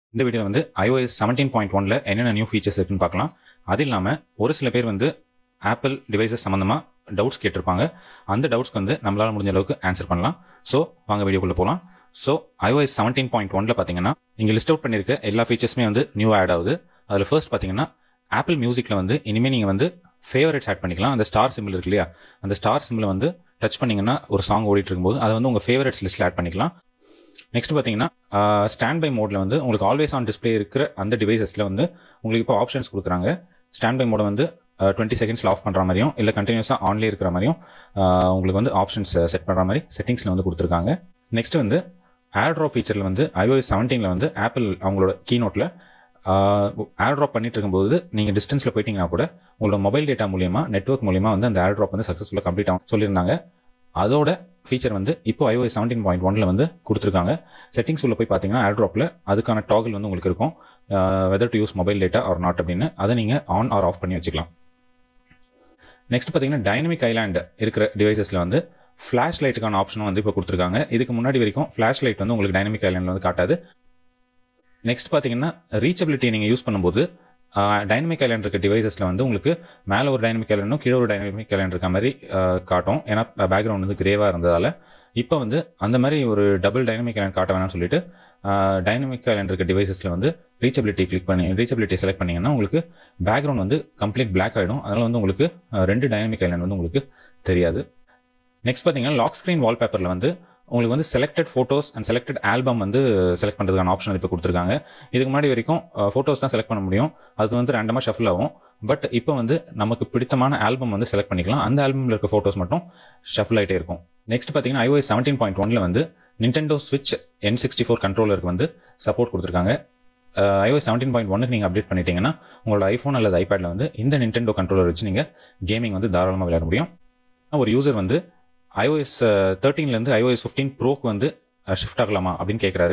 இந்த வீடியோ வந்து iOS seventeen point ஒன்ல என்னென்ன நியூ ஃபீச்சர்ஸ் இருக்குன்னு பார்க்கலாம் அது இல்லாம ஒரு சில பேர் வந்து ஆப்பிள் டிவைசஸ் சம்பந்தமா டவுட்ஸ் கேட்டிருப்பாங்க அந்த டவுட்ஸ்க்கு வந்து நம்மளால முடிஞ்ச அளவுக்கு ஆன்சர் பண்ணலாம் ஸோ வாங்க வீடியோக்குள்ள போகலாம் ஸோ iOS செவன்டீன் பாயிண்ட் ஒன்ல பார்த்தீங்கன்னா இங்க லிஸ்ட் அவுட் பண்ணிருக்க எல்லா ஃபீச்சர்ஸுமே வந்து நியூ ஆட் ஆகுது அதில் ஃபர்ஸ்ட் பார்த்தீங்கன்னா ஆப்பிள் மியூசிக்ல வந்து இனிமேல் நீங்க வந்து ஃபேவரட்ஸ் ஆட் பண்ணிக்கலாம் அந்த ஸ்டார் சிம்பிள் இருக்கு இல்லையா அந்த ஸ்டார் சிம்பிளை வந்து டச் பண்ணீங்கன்னா ஒரு சாங் ஓடிட்டு இருக்கும்போது அதை வந்து உங்க ஃபேவரட்ஸ் லிஸ்ட்ல ஆட் பண்ணிக்கலாம் நெக்ஸ்ட் பார்த்தீங்கன்னா ஸ்டாண்ட் பை மோட்ல வந்து உங்களுக்கு ஆல்வேஸ் ஆன் டிஸ்பிளே இருக்கிற அந்த டிவைசஸ்ல வந்து உங்களுக்கு இப்போ ஆப்ஷன்ஸ் கொடுக்குறாங்க ஸ்டாண்ட் பை மோட வந்து டுவெண்ட்டி செகண்ட்ஸ்ல ஆஃப் பண்ற மாதிரியும் இல்லை கண்டினியூஸாக ஆன்லேயே இருக்கிற மாதிரியும் ஆஹ் உங்களுக்கு வந்து ஆப்ஷன்ஸ் செட் பண்ற மாதிரி செட்டிங்ஸ்ல வந்து கொடுத்துருக்காங்க நெக்ஸ்ட் வந்து ஏர்ட்ராப் ஃபீச்சர்ல வந்து iOS செவன்டீன்ல வந்து ஆப்பிள் அவங்களோட கீநோட்ல ஏர்ட்ராப் பண்ணிட்டு இருக்கும்போது நீங்க டிஸ்டன்ஸ்ல போயிட்டீங்கன்னா கூட உங்களோட மொபைல் டேட்டா மூலியமா நெட்வொர்க் மூலியமா வந்து அந்த ஏர்ட்ராப் வந்து சக்ஸஸ்ஃபுல்லாக கம்ப்ளீட் ஆகும் சொல்லியிருந்தாங்க அதோட ஃபீச்சர் வந்து இப்போ iOS செவன்டீன் பாயிண்ட் ஒன்ல வந்து கொடுத்துருக்காங்க செட்டிங்ஸ் உள்ள போய் பார்த்தீங்கன்னா ஏர்ட்ராப்ல அதுக்கான டாகிள் வந்து உங்களுக்கு இருக்கும் whether to use mobile data or not அப்படின்னு அதை நீங்க ஆன் ஆர் ஆஃப் பண்ணி வச்சுக்கலாம் நெக்ஸ்ட் பார்த்தீங்கன்னா டைனமிக் ஐலாண்ட் இருக்கிற டிவைசஸ்ல வந்து ஃபிளாஷ் லைட்டுக்கான ஆப்ஷனும் வந்து இப்போ கொடுத்துருக்காங்க இதுக்கு முன்னாடி வரைக்கும் ஃபிளாஷ் லைட் வந்து உங்களுக்கு டைனமிக் ஐலாண்ட்ல வந்து காட்டாது நெக்ஸ்ட் பார்த்தீங்கன்னா ரீச்சபிலிட்டி நீங்கள் யூஸ் பண்ணும்போது டைனமிக் ஐலாண்ட் இருக்க டிவைசஸ்ல வந்து உங்களுக்கு மேலே ஒரு டைனமிக் ஐலாண்டும் கீழே ஒரு டைனமிக் ஐலாண்ட் இருக்க மாதிரி ஆஹ் காட்டும் ஏன்னா பேக்ரவுண்ட் வந்து கிரேவா இருந்ததால இப்போ வந்து அந்த மாதிரி ஒரு டபுள் டைனமிக் ஐலாண்ட் காட்ட வேணாம்னு சொல்லிட்டு டைனமிக் ஐலாண்ட் இருக்க டிவைசஸ்ல வந்து ரீச்சபிலிட்டி கிளிக் பண்ணி ரீச்சபிலிட்டி செலக்ட் பண்ணீங்கன்னா உங்களுக்கு பேக்ரவுண்ட் வந்து கம்ப்ளீட் பிளாக் ஆயிடும் அதனால வந்து உங்களுக்கு ஆஹ் ரெண்டு டைனமிக் ஐலாண்ட் வந்து உங்களுக்கு தெரியாது நெக்ஸ்ட் பார்த்தீங்கன்னா லாக் ஸ்க்ரீன் வால்பேப்பரில் வந்து உங்களுக்கு வந்து selected photos and selected album வந்து செலக்ட் பண்ணுறதுக்கான ஆப்ஷன் இப்போ கொடுத்துருக்காங்க இதுக்கு முன்னாடி வரைக்கும் ஃபோட்டோஸ் தான் செலக்ட் பண்ண முடியும் அது வந்து ரேண்டமாக ஷஃபில் ஆகும் பட் இப்போ வந்து நமக்கு பிடித்தமான ஆல்பம் வந்து செலக்ட் பண்ணிக்கலாம் அந்த ஆல்பமில் இருக்க ஃபோட்டோஸ் மட்டும் ஷஃபில் ஆகிட்டே இருக்கும் நெக்ஸ்ட் பார்த்தீங்கன்னா iOS செவன்டீன் பாயிண்ட் ஒன்ல வந்து நிண்டெண்டோ ஸ்விட்ச் என் சிக்ஸ்டி ஃபோர் கண்ட்ரோலருக்கு வந்து சப்போர்ட் கொடுத்துருக்காங்க iOS செவன்டீன் பாயிண்ட் ஒன்னுக்கு நீங்கள் அப்டேட் பண்ணிட்டீங்கன்னா உங்களோட ஐஃபோன் அல்லது ஐபேடில் வந்து இந்த நிண்டெண்டோ கண்ட்ரோலர் வச்சு நீங்கள் கேமிங் வந்து தாராளமாக விளையாட முடியும் ஒரு யூசர் வந்து iOS தேர்ட்டீன்லேருந்து iOS ஃபிஃப்டீன் ப்ரோக்கு வந்து ஷிஃப்ட் ஆகலாமா அப்படின்னு கேட்குறாரு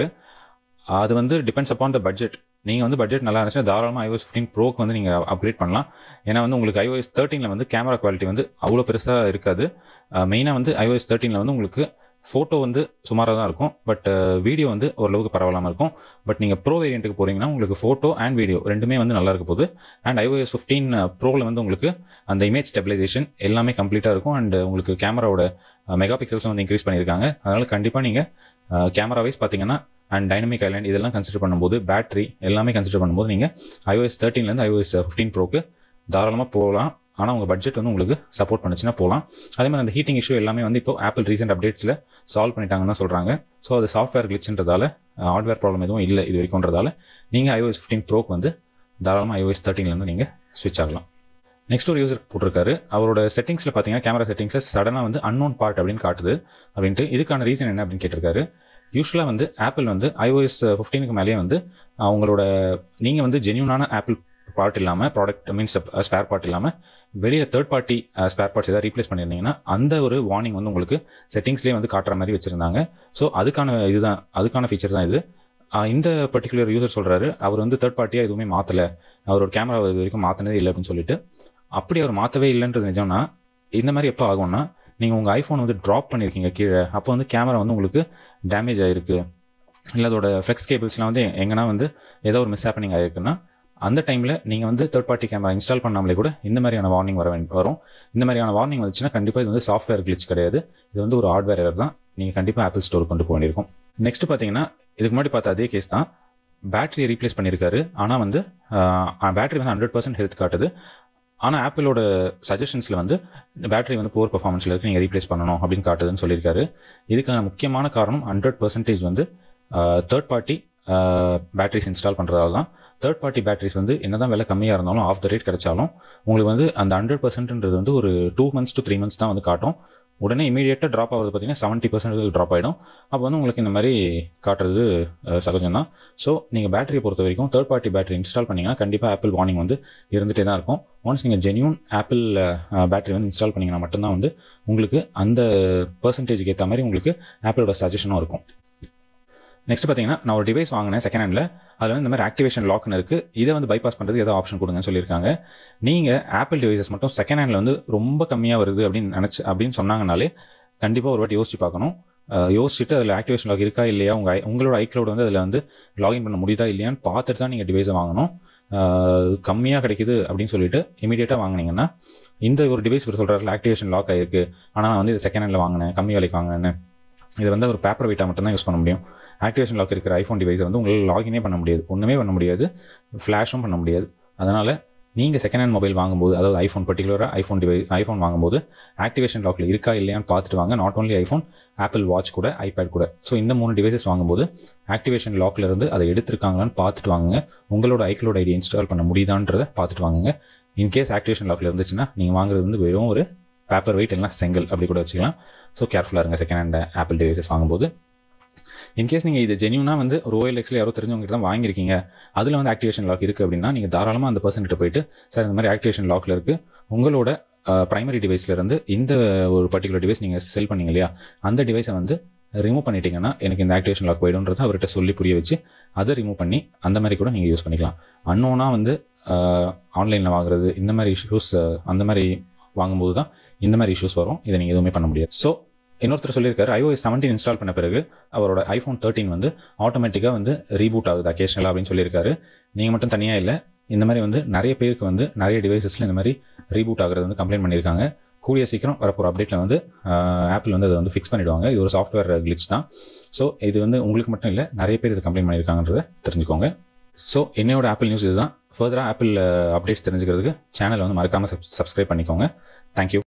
அது வந்து டிபெண்ட்ஸ் அப்பான் த பட்ஜெட் நீங்கள் வந்து பட்ஜெட் நல்லா இருந்துச்சுன்னா தாராளமாக iOS ஃபிஃப்டீன் ப்ரோக்கு வந்து நீங்கள் அப்கிரேட் பண்ணலாம் ஏன்னா வந்து உங்களுக்கு iOS தேர்ட்டீனில் வந்து கேமரா குவாலிட்டி வந்து அவ்வளோ பெருசாக இருக்காது மெயினாக வந்து iOS தேர்ட்டீனில் வந்து உங்களுக்கு ஃபோட்டோ வந்து சுமாராக தான் இருக்கும் பட் வீடியோ வந்து ஓரளவுக்கு பரவாயில்லாமல் இருக்கும் பட் நீங்கள் ப்ரோ வேரியண்ட்டுக்கு போறீங்கன்னா உங்களுக்கு ஃபோட்டோ அண்ட் வீடியோ ரெண்டுமே வந்து நல்லா இருக்க போகுது அண்ட் iOS ஃபிஃப்டீன் ப்ரோவில் வந்து உங்களுக்கு அந்த இமேஜ் ஸ்டெபிலைசேஷன் எல்லாமே கம்ப்ளீட்டாக இருக்கும் அண்ட் உங்களுக்கு கேமராவோட மெகா பிக்சல்ஸும் வந்து இன்க்ரீஸ் பண்ணியிருக்காங்க அதனால கண்டிப்பாக நீங்கள் கேமரா வைஸ் பார்த்தீங்கன்னா அண்ட் டைனமிக் ஐலாண்ட் இதெல்லாம் கன்சிடர் பண்ணும்போது பேட்டரி எல்லாமே கன்சிடர் பண்ணும்போது நீங்கள் iOS தேர்ட்டீன்லேருந்து iOS ஃபிஃப்டீன் ப்ரோக்கு தாராளமாக போகலாம் ஆனால் உங்கள் பட்ஜெட் வந்து உங்களுக்கு சப்போர்ட் பண்ணுச்சுன்னா போகலாம் அதே மாதிரி அந்த ஹீட்டிங் இஷ்யூ எல்லாமே வந்து இப்போ ஆப்பிள் ரீசெண்ட் அப்டேட்ஸில் சால்வ் பண்ணிட்டாங்கன்னு தான் சொல்கிறாங்க ஸோ அது சாஃப்ட்வேர் கிளிச்சுன்றதால ஹார்ட்வேர் ப்ராப்ளம் எதுவும் இல்லை இது வரைக்கும்ன்றதால நீங்கள் iOS ஃபிஃப்டீன் ப்ரோக்கு வந்து தாராளமாக iOS தேர்ட்டீன்லேருந்து நீங்கள் ஸ்விட்ச் ஆகலாம் நெக்ஸ்ட் ஒரு யூசர் போட்டிருக்காரு அவரோட செட்டிங்ஸ்ல பாத்தீங்கன்னா கேமரா செட்டிங்ஸ்ல சடனா வந்து அன்னோன் பார்ட் அப்படின்னு காட்டுது அப்படின்ட்டு இதுக்கான ரீசன் என்ன அப்படின்னு கேட்டிருக்காரு யூஸ்வலா வந்து ஆப்பிள் வந்து iOS ஃபிஃப்டீனுக்கு மேலேயே வந்து அவங்களோட நீங்க வந்து ஜென்யூனான ஆப்பிள் பார்ட் இல்லாம ப்ராடக்ட் மீன்ஸ் ஸ்பேர் பார்ட் இல்லாம வெளியில தேர்ட் பார்ட்டி ஸ்பேர் பார்ட்ஸ் ஏதாவது ரீப்ளேஸ் பண்ணியிருந்தீங்கன்னா அந்த ஒரு வார்னிங் வந்து உங்களுக்கு செட்டிங்ஸ்லேயே வந்து காட்டுற மாதிரி வச்சிருந்தாங்க ஸோ அதுக்கான இதுதான் அதுக்கான ஃபீச்சர் தான் இது ஆஹ் இந்த பர்டிகுலர் யூசர் சொல்றாரு அவர் வந்து தேர்ட் பார்ட்டியா எதுவுமே மாத்தல அவரோட கேமரா இது வரைக்கும் மாத்தினதே இல்லை அப்படின்னு சொல்லிட்டு அப்படி அவர் மாத்தவே இல்லைன்றது நிஜம்னா இந்த மாதிரி எப்போ ஆகும்னா நீங்க உங்க ஐபோன் வந்து டிராப் பண்ணிருக்கீங்க கீழே அப்போ வந்து கேமரா வந்து உங்களுக்கு டேமேஜ் ஆயிருக்கு இல்லை அதோட ஃப்ளெக்ஸ் கேபிள்ஸ்லாம் வந்து எங்கன்னா வந்து ஏதோ ஒரு மிஸ் ஹேப்பனிங் ஆயிருக்குன்னா அந்த டைம்ல நீங்க வந்து தேர்ட் பார்ட்டி கேமரா இன்ஸ்டால் பண்ணாமலே கூட இந்த மாதிரியான வார்னிங் வர வேண்டி- வரும் இந்த மாதிரியான வார்னிங் வந்துச்சுன்னா கண்டிப்பா இது வந்து சாஃப்ட்வேர் கிளிச் கிடையாது இது வந்து ஒரு ஹார்ட்வேர் எரர் தான் நீங்க கண்டிப்பா ஆப்பிள் ஸ்டோர் கொண்டு போக வேண்டியிருக்கும் நெக்ஸ்ட் பாத்தீங்கன்னா இதுக்கு முன்னாடி பார்த்த அதே கேஸ் தான் பேட்டரியை ரீப்ளேஸ் பண்ணியிருக்காரு ஆனா வந்து பேட்டரி வந்து ஹண்ட்ரட் பர்சன்ட் ஹெல்த் காட்டுது ஆனா ஆப்பிளோட சஜஷன்ஸ்ல வந்து பேட்டரி வந்து போர் பர்ஃபார்மன்ஸ்ல இருக்கு நீங்க ரீப்ளேஸ் பண்ணணும் அப்படின்னு காட்டுதுன்னு சொல்லியிருக்காரு இதுக்கான முக்கியமான காரணம் ஹண்ட்ரட் பர்சன்டேஜ் வந்து தேர்ட் பார்ட்டி பேட்டரிஸ் இன்ஸ்டால் பண்றதால தான் தேர்ட் பார்ட்டி பேட்டரிஸ் வந்து என்னதான் விலை கம்மியா இருந்தாலும் ஆஃப் த ரேட் கிடைச்சாலும் உங்களுக்கு வந்து அந்த ஹண்ட்ரட் பர்சன்ட்ன்றது வந்து ஒரு two months to three months தான் வந்து காட்டும் உடனே இமீடியட்டா ட்ராப் ஆகுறது பார்த்தீங்கன்னா செவன்ட்டி பர்சன்ட் ட்ராப் ஆயிடும் அப்போ வந்து உங்களுக்கு இந்த மாதிரி காட்டுறது சகஜம் தான் ஸோ நீங்கள் பேட்டரியை பொறுத்த வரைக்கும் தேர்ட் பார்ட்டி பேட்டரி இன்ஸ்டால் பண்ணீங்கன்னா கண்டிப்பாக ஆப்பிள் வார்னிங் வந்து இருந்துகிட்டே தான் இருக்கும் ஒன்ஸ் நீங்கள் ஜென்யூன் ஆப்பிள் பேட்டரி வந்து இன்ஸ்டால் பண்ணீங்கன்னா மட்டும்தான் வந்து உங்களுக்கு அந்த பர்சன்டேஜ்க்கு ஏற்ற மாதிரி உங்களுக்கு ஆப்பிளோட சஜஷனும் இருக்கும் நெக்ஸ்ட் பார்த்தீங்கன்னா நான் ஒரு டிவைஸ் வாங்கினேன் செகண்ட் ஹேண்டில் அதில் வந்து இந்த மாதிரி ஆக்டிவேஷன் லாக்னு இருக்கு இதை வந்து பைபாஸ் பண்ணுறது ஏதோ ஆப்ஷன் கொடுங்கன்னு சொல்லியிருக்காங்க நீங்கள் ஆப்பிள் டிவைசஸ் மட்டும் செகண்ட் ஹேண்டில் வந்து ரொம்ப கம்மியாக வருது அப்படின்னு நினச்சி அப்படின்னு சொன்னாங்கனாலே கண்டிப்பாக ஒரு வாட்டி யோசிச்சு பார்க்கணும் அஹ், யோசிச்சுட்டு அதில் ஆக்டிவேஷன் லாக் இருக்கா இல்லையா உங்க ஐ- உங்களோட ஐக்ளவுட் வந்து அதில் வந்து லாகின் பண்ண முடியுதா இல்லையான்னு பார்த்துட்டு தான் நீங்கள் டிவைஸை வாங்கணும் கம்மியாக கிடைக்குது அப்படின்னு சொல்லிட்டு இமீடியட்டாக வாங்குனீங்கன்னா இந்த ஒரு டிவைஸ் இவர் சொல்கிறாரு ஆக்டிவேஷன் லாக் ஆயிருக்கு ஆனால் நான் வந்து இது செகண்ட் ஹேண்டில் வாங்கினேன் கம்மி விலைக்கு வாங்கினேன்னு இது வந்து ஒரு பேப்பர் வெயிட்டாக மட்டும் தான் யூஸ் பண்ண முடியும் ஆக்டிவேஷன் லாக் இருக்கிற ஐஃபோன் டிவைஸை வந்து உங்களால் லாகினே பண்ண முடியாது ஒன்றுமே பண்ண முடியாது ஃப்ளாஷும் பண்ண முடியாது அதனால் நீங்கள் செகண்ட் ஹேண்ட் மொபைல் வாங்கும்போது அதாவது ஐஃபோன் பர்டிகுலராக ஐஃபோன் டிவைஸ் ஐஃபோன் வாங்கும்போது ஆக்டிவேஷன் லாக்ல இருக்கா இல்லையான்னு பார்த்துட்டு வாங்க not only iPhone Apple watch கூட ஐபேட் கூட ஸோ இந்த மூணு டிவைசஸ் வாங்கும்போது ஆக்டிவேஷன் லாக்ல இருந்து அதை எடுத்திருக்காங்களான்னு பார்த்துட்டு வாங்குங்க உங்களோட ஐக்ளோட ஐடி இன்ஸ்டால் பண்ண முடியுதான்றதை பார்த்துட்டு வாங்குங்க இன்கேஸ் ஆக்டிவேஷன் லாக்ல இருந்துச்சுன்னா நீங்கள் வாங்குறது வந்து வெறும் ஒரு பேப்பர் வெயிட் இல்லைனா செங்கல் அப்படி கூட வச்சுக்கலாம் ஸோ கேர்ஃபுல்லாக இருங்க செகண்ட் ஹேண்ட் ஆப்பிள் டிவைசஸ் வாங்கும்போது இன்கேஸ் நீங்கள் இது ஜென்யூனா வந்து ஒரு ஓஎல்எக்ஸில் யாரோ தெரிஞ்சவங்க தான் வாங்கியிருக்கீங்க அதில் வந்து ஆக்டிவேஷன் லாக் இருக்குது அப்படின்னா நீங்கள் தாராளமாக அந்த பர்சன் கிட்ட போயிட்டு சார் இந்த மாதிரி ஆக்டிவேஷன் லாக்ல இருக்குது உங்களோட பிரைமரி டிவைஸ்ல இருந்து இந்த ஒரு பர்டிகுலர் டிவைஸ் நீங்கள் செல் பண்ணீங்க இல்லையா அந்த டிவைஸை வந்து ரிமூவ் பண்ணிட்டீங்கன்னா எனக்கு இந்த ஆக்டிவேஷன் லாக் போயிடும்ன்றதை அவர்கிட்ட சொல்லி புரிய வச்சு அதை ரிமூவ் பண்ணி அந்த மாதிரி கூட நீங்கள் யூஸ் பண்ணிக்கலாம் அன்னோனா வந்து ஆன்லைனில் வாங்குறது இந்த மாதிரி இஷ்யூஸ் அந்த மாதிரி வாங்கும்போது தான் இந்த மாதிரி இஷ்யூஸ் வரும் இதை நீங்கள் எதுவுமே பண்ண முடியாது ஸோ இன்னொருத்தர் சொல்லியிருக்காரு iOS 17 இன்ஸ்டால் பண்ண பிறகு அவரோட ஐஃபோன் தேர்ட்டின் வந்து ஆட்டோமேட்டிக்காக வந்து ரீபூட் ஆகுது அக்கேஷனலாக அப்படின்னு சொல்லியிருக்காரு நீங்கள் மட்டும் தனியாக இல்லை இந்த மாதிரி வந்து நிறைய பேருக்கு வந்து நிறைய டிவைசஸில் இந்த மாதிரி ரீபூட் ஆகுறது வந்து கம்ப்ளைண்ட் பண்ணியிருக்காங்க கூடிய சீக்கிரம் வரப்போகிற அப்டேட்டில் வந்து ஆப்பிள் வந்து அதை வந்து ஃபிக்ஸ் பண்ணிடுவாங்க இது ஒரு சாஃப்ட்வேர் கிளிச் தான் ஸோ இது வந்து உங்களுக்கு மட்டும் இல்லை நிறைய பேர் இது கம்ப்ளைண்ட் பண்ணியிருக்காங்கன்றதை தெரிஞ்சுக்கோங்க ஸோ என்னோட ஆப்பிள் நியூஸ் இதுதான் ஃபர்தராக ஆப்பிள் அப்டேட்ஸ் தெரிஞ்சுக்கிறதுக்கு சேனலை வந்து மறக்காமல் சப்ஸ்கிரைப் பண்ணிக்கோங்க தேங்க்யூ